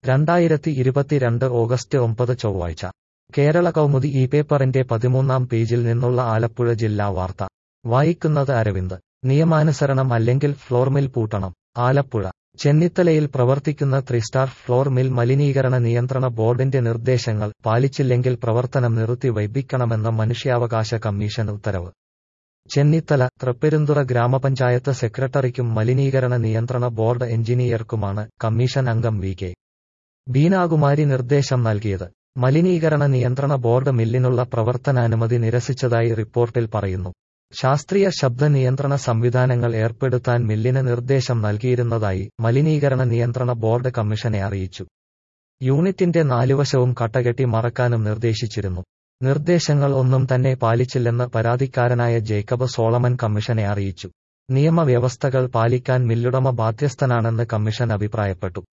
രണ്ടായിരത്തി ഇരുപത്തിരണ്ട് ഓഗസ്റ്റ് ഒമ്പത് ചൊവ്വാഴ്ച കേരള കൗമുദി ഈ പേപ്പറിന്റെ പതിമൂന്നാം പേജിൽ നിന്നുള്ള ആലപ്പുഴ ജില്ലാ വാർത്ത വായിക്കുന്നത് അരവിന്ദ് നിയമാനുസരണം അല്ലെങ്കിൽ ഫ്ലോർ മിൽ പൂട്ടണം ആലപ്പുഴ ചെന്നിത്തലയിൽ പ്രവർത്തിക്കുന്ന ത്രിസ്റ്റാർ ഫ്ലോർ മിൽ മലിനീകരണ നിയന്ത്രണ ബോർഡിന്റെ നിർദ്ദേശങ്ങൾ പാലിച്ചില്ലെങ്കിൽ പ്രവർത്തനം നിർത്തി വൈപ്പിക്കണമെന്ന മനുഷ്യാവകാശ കമ്മീഷൻ ഉത്തരവ് ചെന്നിത്തല തൃപ്പെരുന്തുറ ഗ്രാമപഞ്ചായത്ത് സെക്രട്ടറിക്കും മലിനീകരണ നിയന്ത്രണ ബോർഡ് എഞ്ചിനീയർക്കുമാണ് കമ്മീഷൻ അംഗം വി കെ ബീനാകുമാരി നിർദ്ദേശം നൽകിയത് മലിനീകരണ നിയന്ത്രണ ബോർഡ് മില്ലിനുള്ള പ്രവർത്തനാനുമതി നിരസിച്ചതായി റിപ്പോർട്ടിൽ പറയുന്നു ശാസ്ത്രീയ ശബ്ദ നിയന്ത്രണ സംവിധാനങ്ങൾ ഏർപ്പെടുത്താൻ മില്ലിന് നിർദ്ദേശം നൽകിയിരുന്നതായി മലിനീകരണ നിയന്ത്രണ ബോർഡ് കമ്മീഷനെ അറിയിച്ചു യൂണിറ്റിന്റെ നാലുവശവും കട്ടകെട്ടി മറക്കാനും നിർദ്ദേശിച്ചിരുന്നു നിർദ്ദേശങ്ങൾ ഒന്നും തന്നെ പാലിച്ചില്ലെന്ന് പരാതിക്കാരനായ ജേക്കബ് സോളമൻ കമ്മീഷനെ അറിയിച്ചു നിയമവ്യവസ്ഥകൾ പാലിക്കാൻ മില്ലുടമ ബാധ്യസ്ഥനാണെന്ന് കമ്മീഷൻ അഭിപ്രായപ്പെട്ടു